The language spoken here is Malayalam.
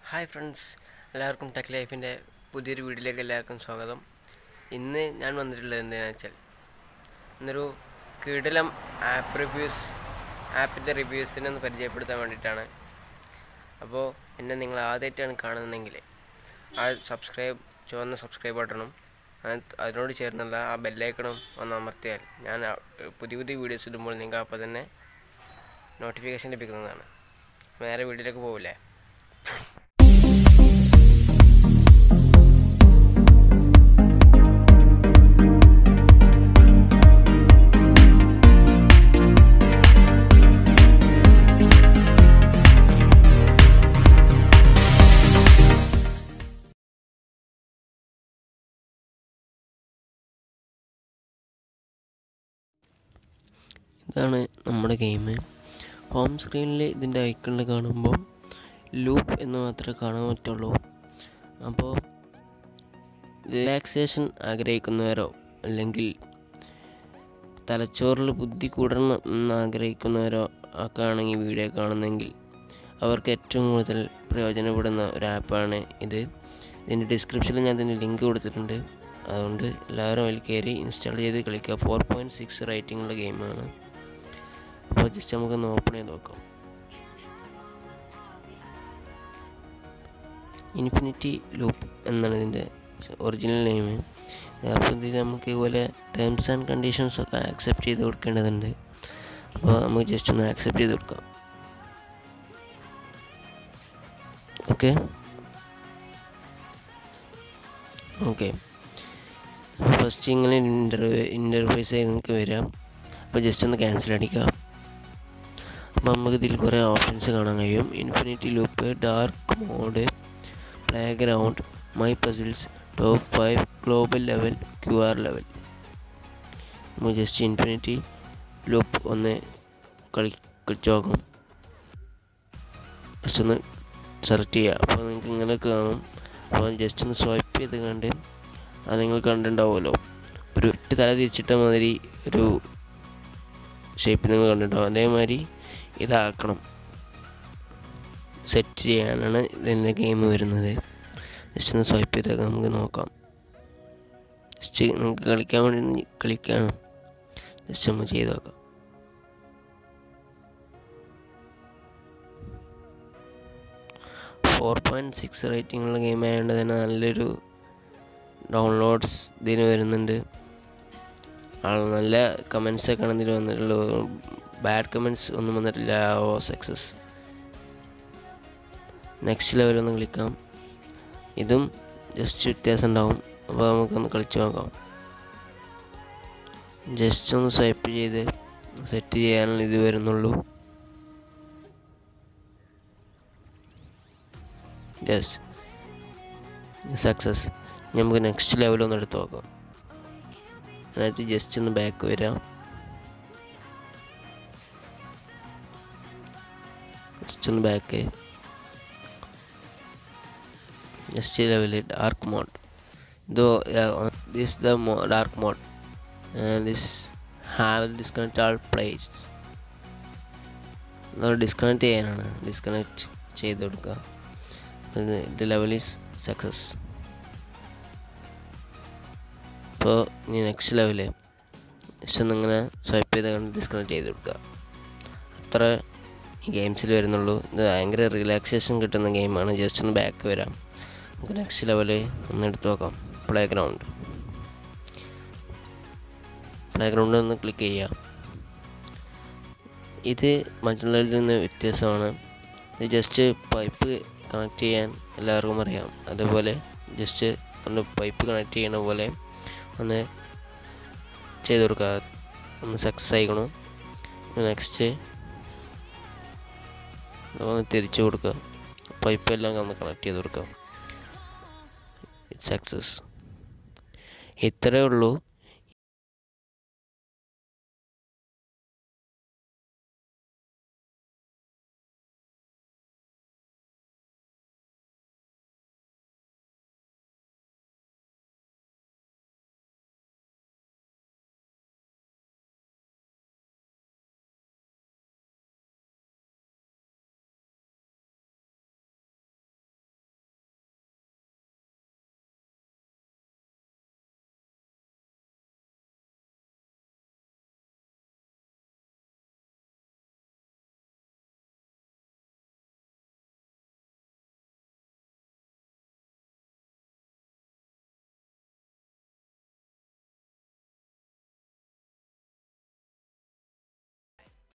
ഹായ് ഫ്രണ്ട്സ് എല്ലാവർക്കും ടെക് ലൈഫിൻ്റെ പുതിയൊരു വീഡിയോയിലേക്ക് എല്ലാവർക്കും സ്വാഗതം ഇന്ന് ഞാൻ വന്നിട്ടുള്ളത് എന്തിനാണെന്ന് വെച്ചാൽ ഇന്നൊരു കിടിലം ആപ്പ് റിവ്യൂസ് ആപ്പിൻ്റെ റിവ്യൂസിനെ ഒന്ന് പരിചയപ്പെടുത്താൻ വേണ്ടിയിട്ടാണ് അപ്പോൾ എന്നെ നിങ്ങൾ ആദ്യമായിട്ടാണ് കാണുന്നതെങ്കിൽ ആ സബ്സ്ക്രൈബ് ചുവന്ന സബ്സ്ക്രൈബ് ബട്ടണും അത് അതിനോട് ചേർന്നുള്ള ആ ബെല്ലൈക്കണും ഒന്ന് അമർത്തിയാൽ ഞാൻ ആ പുതിയ പുതിയ വീഡിയോസ് ഇടുമ്പോൾ നിങ്ങൾക്ക് അപ്പോൾ തന്നെ നോട്ടിഫിക്കേഷൻ ലഭിക്കുന്നതാണ് നേരെ വീഡിയോയിലേക്ക് പോകില്ലേ ഇതാണ് നമ്മുടെ ഗെയിം ഹോം സ്ക്രീനിൽ ഇതിൻ്റെ ഐക്കണിൽ കാണുമ്പോൾ ലൂപ്പ് എന്ന് മാത്രമേ കാണാൻ പറ്റുള്ളൂ അപ്പോൾ റിലാക്സേഷൻ ആഗ്രഹിക്കുന്നവരോ അല്ലെങ്കിൽ തലച്ചോറിൽ ബുദ്ധി കൂടണം എന്ന് ആഗ്രഹിക്കുന്നവരോ ഒക്കെ ആണെങ്കിൽ വീഡിയോ കാണുന്നെങ്കിൽ അവർക്ക് ഏറ്റവും കൂടുതൽ പ്രയോജനപ്പെടുന്ന ഒരു ആപ്പാണ് ഇത് ഇതിൻ്റെ ഡിസ്ക്രിപ്ഷനിൽ ഞാൻ ഇതിൻ്റെ ലിങ്ക് കൊടുത്തിട്ടുണ്ട് അതുകൊണ്ട് എല്ലാവരും അതിൽ കയറി ഇൻസ്റ്റാൾ ചെയ്ത് കളിക്കുക ഫോർ പോയിൻറ്റ് സിക്സ് റേറ്റിംഗുള്ള ഗെയിമാണ് അപ്പോൾ ജസ്റ്റ് നമുക്കൊന്ന് ഓപ്പൺ ചെയ്ത് നോക്കാം ഇൻഫിനിറ്റി ലൂപ്പ് എന്നാണ് ഇതിൻ്റെ ഒറിജിനൽ നെയിം അപ്പോൾ ഇതിൽ നമുക്ക് ഇതുപോലെ ടേംസ് ആൻഡ് കണ്ടീഷൻസ് ഒക്കെ ആക്സെപ്റ്റ് ചെയ്ത് കൊടുക്കേണ്ടതുണ്ട് അപ്പോൾ നമുക്ക് ജസ്റ്റ് ഒന്ന് ആക്സെപ്റ്റ് ചെയ്ത് കൊടുക്കാം ഓക്കെ ഓക്കെ ഫസ്റ്റ് ഇങ്ങനെ ഇൻ്റർവ്യൂ ഇൻ്റർഫേസ് ആയി നിങ്ങൾക്ക് വരാം അപ്പോൾ ജസ്റ്റ് ഒന്ന് ക്യാൻസൽ അടിക്കുക അപ്പോൾ നമുക്ക് ഇതിൽ കുറേ ഓപ്ഷൻസ് കാണാൻ കഴിയും infinity loop dark mode playground my puzzles top five global level Q R level നമുക്ക് ജസ്റ്റ് ഇൻഫിനിറ്റി ലൂപ്പ് ഒന്ന് കളി കളിച്ച് നോക്കാം ജസ്റ്റ് ഒന്ന് സെലക്ട് ചെയ്യുക അപ്പോൾ നിങ്ങൾക്ക് ഇങ്ങനെ കാണും അപ്പോൾ ജസ്റ്റ് ഒന്ന് സ്വൈപ്പ് ചെയ്ത് കണ്ട് അത് നിങ്ങൾ കണ്ടിട്ടുണ്ടാവുമല്ലോ ഒരു ഒറ്റ തല തിരിച്ചിട്ട മാതിരി ഒരു ഷേപ്പ് നിങ്ങൾ കണ്ടിട്ടുണ്ടാവും അതേമാതിരി ഇതാക്കണം സെറ്റ് ചെയ്യാനാണ് ഇതിൻ്റെ ഗെയിം വരുന്നത് ജസ്റ്റ് ഒന്ന് സ്വൈപ്പ് ചെയ്തൊക്കെ നമുക്ക് നോക്കാം ജസ്റ്റ് നമുക്ക് കളിക്കാൻ വേണ്ടി കളിക്കാണ് ജസ്റ്റ് നമ്മൾ ചെയ്ത് നോക്കാം ഫോർ പോയിൻറ്റ് സിക്സ് റേറ്റിംഗുള്ള ഗെയിം ആയതുകൊണ്ട് തന്നെ നല്ലൊരു ഡൗൺലോഡ്സ് ഇതിന് വരുന്നുണ്ട് ആൾ നല്ല കമൻസ് ഒക്കെ ആണ് ഇതിൽ വന്നിട്ടുള്ളൂ ബാഡ് കമൻസ് ഒന്നും വന്നിട്ടില്ല ഓ സക്സസ് നെക്സ്റ്റ് ലെവലൊന്ന് കളിക്കാം ഇതും ജസ്റ്റ് വ്യത്യാസം ഉണ്ടാവും അപ്പോൾ നമുക്കൊന്ന് കളിച്ച് നോക്കാം ജസ്റ്റ് ഒന്ന് സ്വൈപ്പ് ചെയ്ത് സെറ്റ് ചെയ്യാനുള്ള ഇത് വരുന്നുള്ളൂ യെസ് സക്സസ് നമുക്ക് നെക്സ്റ്റ് ലെവലൊന്ന് എടുത്ത് നോക്കാം എന്നിട്ട് ജസ്റ്റ് ഒന്ന് ബാക്ക് വരാം ജസ്റ്റ് ഒന്ന് back next level dark mode ഇത് this the dark mode this have disconnect all places നമ്മൾ ഡിസ്കണക്ട് ചെയ്യാനാണ് ഡിസ്കണക്ട് ചെയ്ത് കൊടുക്കുക ഇത് ലെവൽ ഈസ് സക്സസ് ഇപ്പോൾ ഇനി നെക്സ്റ്റ് ലെവല് ജസ്റ്റ് ഒന്നിങ്ങനെ സ്വൈപ്പ് ചെയ്ത് കണ്ട് ഡിസ്കണക്ട് ചെയ്ത് കൊടുക്കുക അത്ര ഈ ഗെയിംസിൽ വരുന്നുള്ളൂ ഇത് ഭയങ്കര റിലാക്സേഷൻ കിട്ടുന്ന ഗെയിമാണ് ജസ്റ്റ് ഒന്ന് ബാക്ക് വരാം നമുക്ക് നെക്സ്റ്റ് ലെവല് ഒന്ന് എടുത്ത് നോക്കാം പ്ലേ ഗ്രൗണ്ട് പ്ലേ ഗ്രൗണ്ട് ഒന്ന് ക്ലിക്ക് ചെയ്യാം ഇത് മറ്റുള്ളവരിൽ നിന്ന് വ്യത്യാസമാണ് ഇത് ജസ്റ്റ് പൈപ്പ് കണക്ട് ചെയ്യാൻ എല്ലാവർക്കും അറിയാം അതുപോലെ ജസ്റ്റ് ഒന്ന് പൈപ്പ് കണക്ട് ചെയ്യണ പോലെ ഒന്ന് ചെയ്ത് കൊടുക്കുക ഒന്ന് സക്സസ് ആയിക്കണം നെക്സ്റ്റ് ഒന്ന് തിരിച്ചു കൊടുക്കുക പൈപ്പ് എല്ലാം ഒന്ന് കണക്ട് ചെയ്ത് കൊടുക്കുക സക്സസ് ഇത്രയേ ഉള്ളൂ